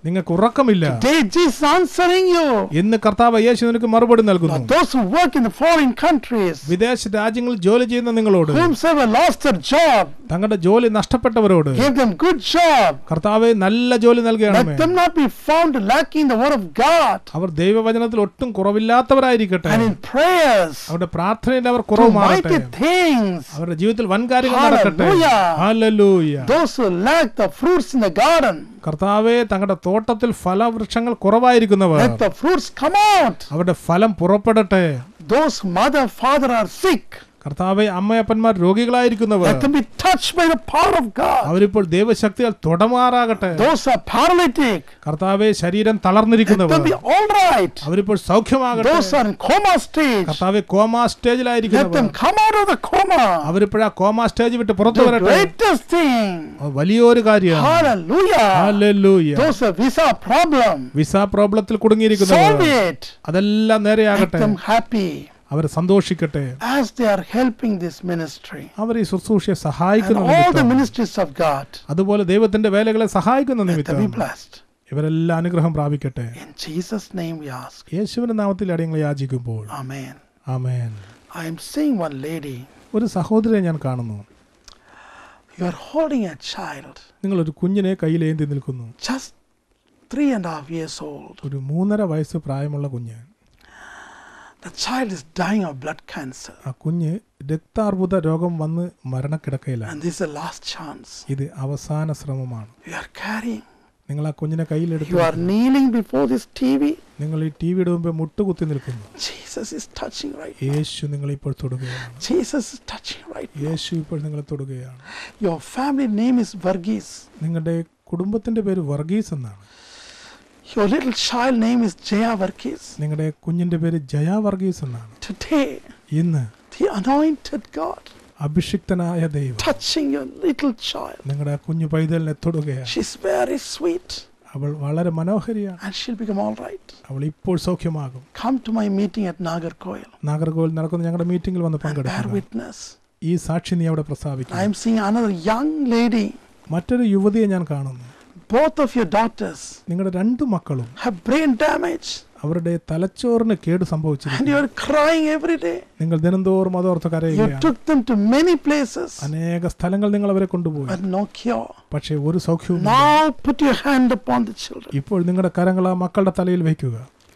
Speaker 2: നിങ്ങൾക്ക് ഉറക്കമില്ല
Speaker 1: Today, Jesus answering you.
Speaker 2: ഇന്ന് കർത്താവ് യേശു നിനക്ക് മറുപടി
Speaker 1: Now,
Speaker 2: നൽകുന്നു
Speaker 1: those who work in the foreign countries,
Speaker 2: വിദേശ രാജ്യങ്ങളിൽ ജോലി ചെയ്യുന്ന നിങ്ങളോട്
Speaker 1: whomsoever lost their job,
Speaker 2: തങ്ങളുടെ ജോലി നഷ്ടപ്പെട്ടവരോട്
Speaker 1: give them good job.
Speaker 2: കർത്താവെ നല്ല ജോലി നൽകുകയാണമേ
Speaker 1: Let them not be found lacking the word of God.
Speaker 2: അവർ ദൈവവചനത്തിൽ ഒട്ടും കുറവില്ലാത്തവരായിരിക്കട്ടെ
Speaker 1: And in prayers,
Speaker 2: അവരുടെ പ്രാർത്ഥനയിൽ അവർ കുറവ്
Speaker 1: do
Speaker 2: മാറട്ടെ
Speaker 1: mighty things.
Speaker 2: അവരുടെ ജീവിതത്തിൽ വൻ കാര്യങ്ങൾ നടക്കട്ടെ
Speaker 1: Hallelujah.
Speaker 2: ഹല്ലേലൂയ
Speaker 1: Those who lack the fruits in the garden,
Speaker 2: കർത്താവെ തങ്ങളുടെ തോട്ടത്തിൽ ഫലവൃക്ഷങ്ങൾ കുറവായിരിക്കുന്നവർ
Speaker 1: let the fruits come out.
Speaker 2: അവരുടെ ഫലം പുറപ്പെടട്ടെ
Speaker 1: Those mother, father are sick.
Speaker 2: കർത്താവെ അമ്മയപ്പന്മാർ രോഗികളായിരിക്കുന്നവർ
Speaker 1: Let them be touched by the power of God.
Speaker 2: അവരിപ്പോൾ ദൈവശക്തിയാൽ തുടമാറാകട്ടെ
Speaker 1: Those are paralytic.
Speaker 2: കർത്താവെ ശരീരം
Speaker 1: Let
Speaker 2: തളർന്നിരിക്കുന്നവർ
Speaker 1: them be all right.
Speaker 2: അവരിപ്പോൾ സൗഖ്യമാകട്ടെ
Speaker 1: Those are in coma stage.
Speaker 2: കർത്താവെ coma
Speaker 1: Let
Speaker 2: സ്റ്റേജിലായിരിക്കുന്നവർ
Speaker 1: them come out of the coma.
Speaker 2: അവരിപ്പോഴാ coma stage വിട്ട് പുറത്തു
Speaker 1: The
Speaker 2: വരട്ടെ
Speaker 1: greatest thing.
Speaker 2: അത് വലിയൊരു കാര്യമാണ്
Speaker 1: Hallelujah.
Speaker 2: ഹല്ലേലൂയ
Speaker 1: Those are visa problem.
Speaker 2: Visa പ്രോബ്ലത്തിൽ
Speaker 1: Solve
Speaker 2: കുടുങ്ങിയിരിക്കുന്നവർ
Speaker 1: it.
Speaker 2: അതെല്ലാം
Speaker 1: Make
Speaker 2: നേരെയാകട്ടെ
Speaker 1: them happy
Speaker 2: അവർ സന്തോഷിക്കട്ടെ
Speaker 1: as they are helping this ministry.
Speaker 2: അവർ ഈ ശുശ്രൂഷയെ
Speaker 1: And
Speaker 2: സഹായിക്കുന്ന
Speaker 1: all the
Speaker 2: നിമിത്തം
Speaker 1: ministries of God.
Speaker 2: അതുപോലെ ദൈവത്തിന്റെ വേലകളെ സഹായിക്കുന്ന
Speaker 1: Let them
Speaker 2: നിമിത്തം
Speaker 1: be blessed.
Speaker 2: ഇവരെല്ലാം അനുഗ്രഹം പ്രാപിക്കട്ടെ
Speaker 1: In Jesus' name we ask.
Speaker 2: യേശുവിന്റെ നാമത്തിൽ അടിയങ്ങൾ യാചിക്കുമ്പോൾ
Speaker 1: Amen.
Speaker 2: Amen
Speaker 1: I am seeing one lady.
Speaker 2: ഒരു സഹോദരിയെ ഞാൻ കാണുന്നു
Speaker 1: You are holding a child,
Speaker 2: നിങ്ങൾ ഒരു കുഞ്ഞിനെ കയ്യിലേന്തി നിൽക്കുന്നു
Speaker 1: just three and a half years old.
Speaker 2: ഒരു മൂന്നര വയസ്സ് പ്രായമുള്ള കുഞ്ഞ്
Speaker 1: The child is dying of blood cancer.
Speaker 2: ആ കുഞ്ഞ് രക്താർബുദ രോഗം വന്ന് മരണക്കിടക്കയിലാണ്
Speaker 1: And this is the last chance.
Speaker 2: ഇത് അവസാന ശ്രമമാണ്
Speaker 1: You are carrying.
Speaker 2: നിങ്ങൾ ആ കുഞ്ഞിനെ
Speaker 1: You
Speaker 2: കയ്യിലെടുത്ത്
Speaker 1: are kneeling before this TV.
Speaker 2: നിങ്ങൾ ഈ ടി വിയുടെ മുമ്പ് മുട്ടുകുത്തി നിൽക്കുന്നു
Speaker 1: Jesus is touching right now.
Speaker 2: യേശു നിങ്ങളെ ഇപ്പോൾ തൊടുകയാണ്
Speaker 1: Jesus is touching right now.
Speaker 2: യേശു ഇപ്പോൾ നിങ്ങളെ തൊടുകയാണ്
Speaker 1: Your family name is Varghese.
Speaker 2: നിങ്ങളുടെ കുടുംബത്തിന്റെ പേര് വർഗീസ് എന്നാണ്
Speaker 1: Your little child name is Jaya Varghese.
Speaker 2: നിങ്ങളുടെ കുഞ്ഞിന്റെ പേര് ജയ വർഗീസ് എന്നാണ്
Speaker 1: Today,
Speaker 2: ഇന്ന്
Speaker 1: the anointed God
Speaker 2: അഭിഷിക്തനായ ദൈവം
Speaker 1: touching your little child.
Speaker 2: നിങ്ങളുടെ ആ കുഞ്ഞു പൈതലിനെ തൊടുകയാണ്
Speaker 1: She's very sweet
Speaker 2: അവൾ വളരെ മനോഹരിയാണ്
Speaker 1: and she'll become all right.
Speaker 2: അവൾ ഇപ്പോൾ സൗഖ്യമാകും
Speaker 1: Come to my meeting at Nagarkoil
Speaker 2: Nagercoil നടക്കുന്ന ഞങ്ങളുടെ മീറ്റിംഗിൽ വന്ന്
Speaker 1: and bear
Speaker 2: പങ്കെടുക്കുക
Speaker 1: witness.
Speaker 2: ഈ സാക്ഷി നീ അവിടെ പ്രസ്താവിക്കും
Speaker 1: I'm seeing another young lady.
Speaker 2: മറ്റൊരു യുവതിയെ ഞാൻ കാണുന്നു
Speaker 1: Both of your daughters
Speaker 2: നിങ്ങളുടെ രണ്ടു മക്കളും
Speaker 1: have brain damage
Speaker 2: അവരുടെ തലച്ചോറിന് കേട്
Speaker 1: and
Speaker 2: സംഭവിച്ചിരിക്കുന്നു
Speaker 1: you're crying every day.
Speaker 2: നിങ്ങൾ ദിനംതോറും അതോർത്ത്
Speaker 1: You
Speaker 2: കരയുകയാണ്
Speaker 1: took them to many places
Speaker 2: അനേക സ്ഥലങ്ങൾ നിങ്ങൾ അവരെ കൊണ്ടുപോയി
Speaker 1: but no cure.
Speaker 2: പക്ഷേ ഒരു സൗഖ്യവും ഇല്ല.
Speaker 1: Now put your hand upon the children.
Speaker 2: ഇപ്പോൾ നിങ്ങളുടെ കരങ്ങൾ ആ മക്കളുടെ തലയിൽ വയ്ക്കുക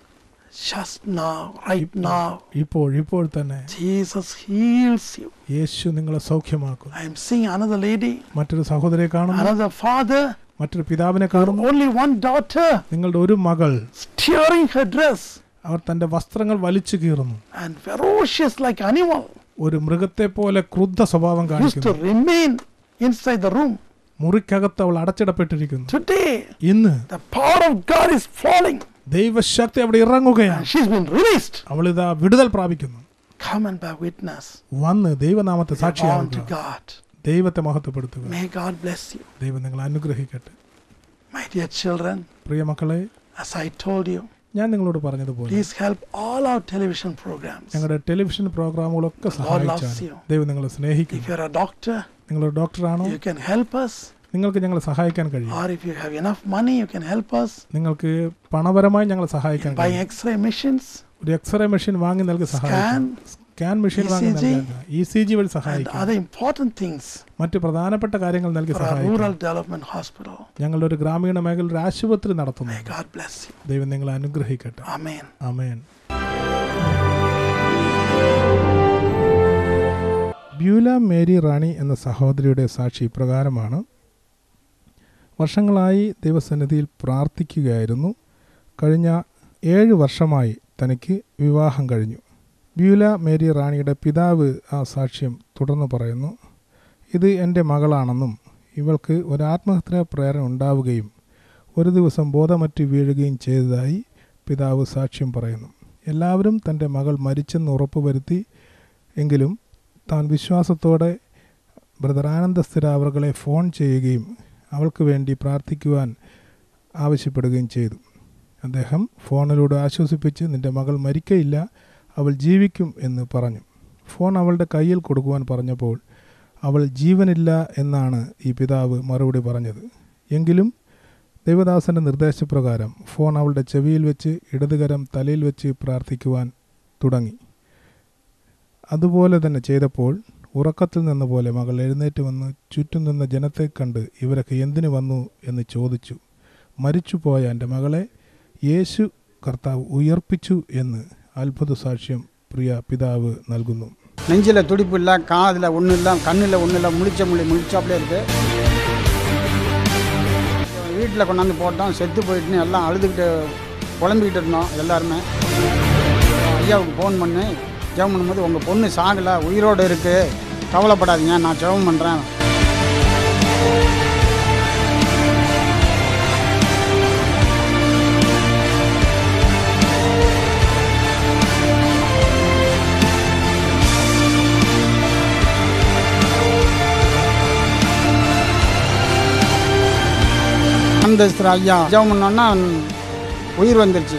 Speaker 1: Just now, right now,
Speaker 2: ഇപ്പോൾ ഇപ്പോൾ തന്നെ
Speaker 1: Jesus heals you.
Speaker 2: യേശു നിങ്ങളെ സൗഖ്യമാക്കും
Speaker 1: I am seeing another lady,
Speaker 2: മറ്റൊരു സഹോദരിയെ കാണുന്നു
Speaker 1: another father,
Speaker 2: മറ്റൊരു പിതാവിനെ കാണുന്നു
Speaker 1: only one daughter,
Speaker 2: നിങ്ങളുടെ ഒരു മകൾ
Speaker 1: tearing her dress
Speaker 2: അവർ തന്റെ വസ്ത്രങ്ങൾ വലിച്ചു കീറുന്നു
Speaker 1: and ferocious like animal,
Speaker 2: ഒരു മൃഗത്തെ പോലെ ക്രുദ്ധ സ്വഭാവം
Speaker 1: used to
Speaker 2: കാണിക്കുന്നു
Speaker 1: remain inside the room.
Speaker 2: മുറിക്കകത്ത് അവൾ അടച്ചിടപ്പെട്ടിരിക്കുന്നു
Speaker 1: Today,
Speaker 2: ഇന്ന്
Speaker 1: the power of God is falling
Speaker 2: ദൈവശക്തി അവിടെ ഇറങ്ങുകയാണ്
Speaker 1: and she's been released.
Speaker 2: അവൾ ഇതാ വിടുതൽ പ്രാപിക്കുന്നു
Speaker 1: Come and bear witness.
Speaker 2: വന്ന് ദൈവനാമത്തെ
Speaker 1: Be bound to
Speaker 2: സാക്ഷിയാവുക
Speaker 1: God.
Speaker 2: ദൈവത്തെ മഹത്വപ്പെടുത്തുക
Speaker 1: May God bless you.
Speaker 2: ദൈവം നിങ്ങളെ അനുഗ്രഹിക്കട്ടെ
Speaker 1: My dear children,
Speaker 2: പ്രിയ മക്കളെ
Speaker 1: as I told you,
Speaker 2: ഞാൻ നിങ്ങളോട് പറഞ്ഞതുപോലെ
Speaker 1: please help all our television programs.
Speaker 2: ഞങ്ങളുടെ ടെലിവിഷൻ പ്രോഗ്രാമുകളൊക്കെ
Speaker 1: God loves
Speaker 2: സഹായിച്ചാൽ
Speaker 1: you.
Speaker 2: ദൈവം നിങ്ങളെ
Speaker 1: If
Speaker 2: സ്നേഹിക്കുന്നു
Speaker 1: you're a doctor,
Speaker 2: നിങ്ങളൊരു ഡോക്ടറാണോ
Speaker 1: you can help us.
Speaker 2: നിങ്ങൾക്ക് ഞങ്ങളെ സഹായിക്കാൻ കഴിയും
Speaker 1: Or if you have enough money, you can help us
Speaker 2: നിങ്ങൾക്ക് പണപരമായി ഞങ്ങളെ സഹായിക്കാൻ
Speaker 1: buying
Speaker 2: കഴിയും
Speaker 1: X-ray machines,
Speaker 2: ഒരു എക്സ്റേ മെഷീൻ വാങ്ങി നൽകി സഹായിക്കാം
Speaker 1: scan,
Speaker 2: സ്കാൻ മെഷീൻ വാങ്ങി
Speaker 1: ECG,
Speaker 2: നൽകാം ഇ സി ജി വഴി
Speaker 1: and
Speaker 2: സഹായിക്കാം
Speaker 1: other important things
Speaker 2: മറ്റ് പ്രധാനപ്പെട്ട കാര്യങ്ങൾ നൽകി
Speaker 1: for our
Speaker 2: സഹായിക്കാം
Speaker 1: rural development hospital.
Speaker 2: ഞങ്ങളുടെ ഒരു ഗ്രാമീണ മേഖല ഒരു ആശുപത്രി നടത്തുന്നു
Speaker 1: May God bless you.
Speaker 2: ദൈവം നിങ്ങളെ അനുഗ്രഹിക്കട്ടെ
Speaker 1: Amen.
Speaker 2: അമേൻ ബ്യൂല മേരി റാണി എന്ന സഹോദരിയുടെ സാക്ഷി ഇപ്രകാരമാണ് വർഷങ്ങളായി ദൈവസന്നിധിയിൽ പ്രാർത്ഥിക്കുകയായിരുന്നു കഴിഞ്ഞ ഏഴ് വർഷമായി തനിക്ക് വിവാഹം കഴിഞ്ഞു ബ്യൂല മേരി റാണിയുടെ പിതാവ് ആ സാക്ഷ്യം തുടർന്ന് പറയുന്നു ഇത് എൻ്റെ മകളാണെന്നും ഇവൾക്ക് ഒരു ആത്മഹത്യാ പ്രേരണ ഉണ്ടാവുകയും ഒരു ദിവസം ബോധമറ്റ് വീഴുകയും ചെയ്തതായി പിതാവ് സാക്ഷ്യം പറയുന്നു എല്ലാവരും തൻ്റെ മകൾ മരിച്ചെന്ന് ഉറപ്പുവരുത്തി എങ്കിലും താൻ വിശ്വാസത്തോടെ ബ്രദർ ആനന്ദസ്ഥിര അവർകളെ ഫോൺ ചെയ്യുകയും അവൾക്ക് വേണ്ടി പ്രാർത്ഥിക്കുവാൻ ആവശ്യപ്പെടുകയും ചെയ്തു അദ്ദേഹം ഫോണിലൂടെ ആശ്വസിപ്പിച്ച് നിന്റെ മകൾ മരിക്കയില്ല അവൾ ജീവിക്കും എന്ന് പറഞ്ഞു ഫോൺ അവളുടെ കയ്യിൽ കൊടുക്കുവാൻ പറഞ്ഞപ്പോൾ അവൾ ജീവനില്ല എന്നാണ് ഈ പിതാവ് മറുപടി പറഞ്ഞത് എങ്കിലും ദൈവദാസന്റെ നിർദ്ദേശപ്രകാരം ഫോൺ അവളുടെ ചെവിയിൽ വെച്ച് ഇടതുകരം തലയിൽ വെച്ച് പ്രാർത്ഥിക്കുവാൻ തുടങ്ങി അതുപോലെ തന്നെ ചെയ്തപ്പോൾ ഉറക്കത്തിൽ നിന്ന പോലെ മകൾ എഴുന്നേറ്റ് വന്ന് ചുറ്റും നിന്ന ജനത്തെ കണ്ട് ഇവരൊക്കെ എന്തിനു വന്നു എന്ന് ചോദിച്ചു മരിച്ചുപോയ എൻ്റെ മകളെ യേശു കർത്താവ് ഉയർപ്പിച്ചു എന്ന് അത്ഭുത സാക്ഷ്യം പ്രിയ പിതാവ് നൽകുന്നു
Speaker 3: நெஞ்சில் துடிப்பு இல்லை காதில் ஒன்றும் இல்லை கண்ணில் ஒன்றும் இல்லை முழிச்ச முழி முழிச்சாப்லே இருக்கு வீட்டில் கொண்டாந்து போட்டோம் செத்து போயிட்டுன்னு எல்லாம் அழுதுகிட்டு புலம்பிக்கிட்டு இருந்தோம் எல்லாருமே ஐயாவுக்கு ஃபோன் பண்ணி ஜெபம் பண்ணும்போது உங்கள் பொண்ணு சாகலை உயிரோடு இருக்குது கவலைப்படாதீங்க நான் ஜெபம் பண்ணுறேன் அந்தஸ்து ஐயா ஜெபம் பண்ணோன்னா உயிர் வந்துருச்சு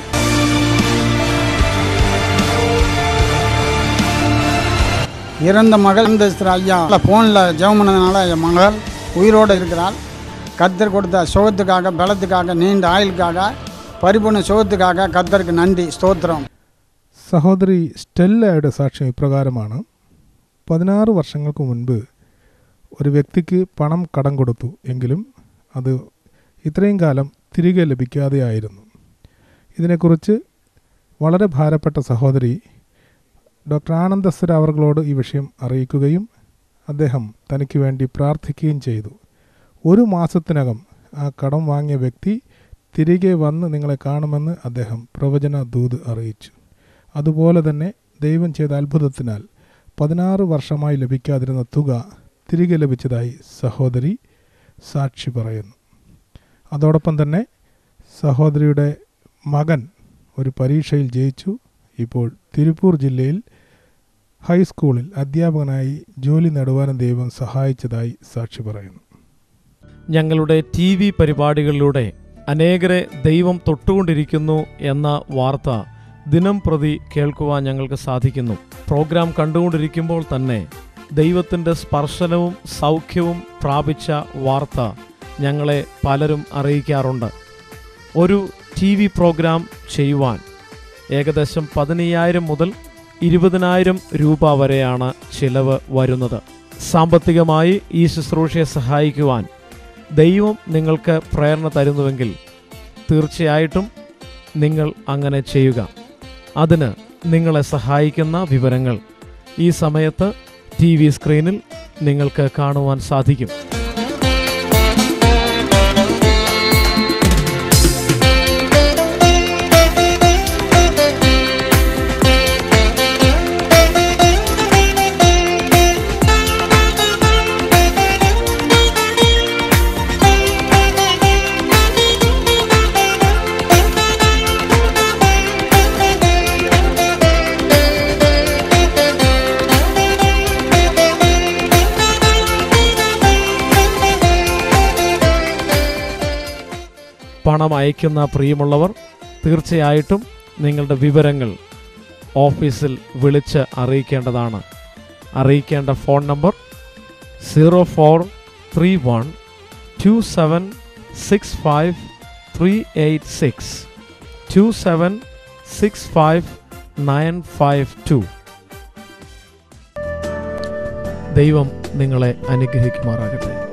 Speaker 3: இறந்த மகள் அந்தஸ்து ஐயா ஃபோனில் ஜெபம் பண்ணதுனால என் மகள் உயிரோடு இருக்கிறாள் கத்தர் கொடுத்த சுகத்துக்காக பலத்துக்காக நீண்ட ஆயுளுக்காக பரிபூர்ண சுகத்துக்காக கத்தருக்கு நன்றி ஸ்தோத்திரம்
Speaker 2: സഹോദരി സ്റ്റെല്ലയുടെ സാക്ഷ്യം ഇപ്രകാരമാണ് പതിനാറ് വർഷങ്ങൾക്ക് മുൻപ് ഒരു വ്യക്തിക്ക് പണം കടം കൊടുത്തു എങ്കിലും അത് ഇത്രയും കാലം തിരികെ ലഭിക്കാതെയായിരുന്നു ഇതിനെക്കുറിച്ച് വളരെ ഭാരപ്പെട്ട സഹോദരി ഡോക്ടർ ആനന്ദസ്വര അവർകളോട് ഈ വിഷയം അറിയിക്കുകയും അദ്ദേഹം തനിക്ക് വേണ്ടി പ്രാർത്ഥിക്കുകയും ചെയ്തു ഒരു മാസത്തിനകം ആ കടം വാങ്ങിയ വ്യക്തി തിരികെ വന്ന് നിങ്ങളെ കാണുമെന്ന് അദ്ദേഹം പ്രവചന ദൂത് അറിയിച്ചു അതുപോലെ തന്നെ ദൈവം ചെയ്ത അത്ഭുതത്തിനാൽ പതിനാറ് വർഷമായി ലഭിക്കാതിരുന്ന തുക തിരികെ ലഭിച്ചതായി സഹോദരി സാക്ഷി പറയുന്നു അതോടൊപ്പം തന്നെ സഹോദരിയുടെ മകൻ ഒരു പരീക്ഷയിൽ ജയിച്ചു ഇപ്പോൾ തിരുപ്പൂർ ജില്ലയിൽ ഹൈസ്കൂളിൽ അധ്യാപകനായി ജോലി നേടുവാനും ദൈവം സഹായിച്ചതായി സാക്ഷി പറയുന്നു
Speaker 4: ഞങ്ങളുടെ ടി വി പരിപാടികളിലൂടെ അനേകരെ ദൈവം തൊട്ടുകൊണ്ടിരിക്കുന്നു എന്ന വാർത്ത ദിനം പ്രതി കേൾക്കുവാൻ ഞങ്ങൾക്ക് സാധിക്കുന്നു പ്രോഗ്രാം കണ്ടുകൊണ്ടിരിക്കുമ്പോൾ തന്നെ ദൈവത്തിൻ്റെ സ്പർശനവും സൗഖ്യവും പ്രാപിച്ച വാർത്ത ഞങ്ങളെ പലരും അറിയിക്കാറുണ്ട് ഒരു ടി വി പ്രോഗ്രാം ചെയ്യുവാൻ ഏകദേശം പതിനയ്യായിരം മുതൽ ഇരുപതിനായിരം രൂപ വരെയാണ് ചിലവ് വരുന്നത് സാമ്പത്തികമായി ഈ ശുശ്രൂഷയെ സഹായിക്കുവാൻ ദൈവം നിങ്ങൾക്ക് പ്രേരണ തരുന്നുവെങ്കിൽ തീർച്ചയായിട്ടും നിങ്ങൾ അങ്ങനെ ചെയ്യുക അതിന് നിങ്ങളെ സഹായിക്കുന്ന വിവരങ്ങൾ ഈ സമയത്ത് ടി വി സ്ക്രീനിൽ നിങ്ങൾക്ക് കാണുവാൻ സാധിക്കും പണം അയക്കുന്ന പ്രിയമുള്ളവർ തീർച്ചയായിട്ടും നിങ്ങളുടെ വിവരങ്ങൾ ഓഫീസിൽ വിളിച്ച് അറിയിക്കേണ്ടതാണ് അറിയിക്കേണ്ട phone number zero four three one two seven six five three eight six two seven six five nine five two ദൈവം നിങ്ങളെ അനുഗ്രഹിക്കുമാറാകട്ടെ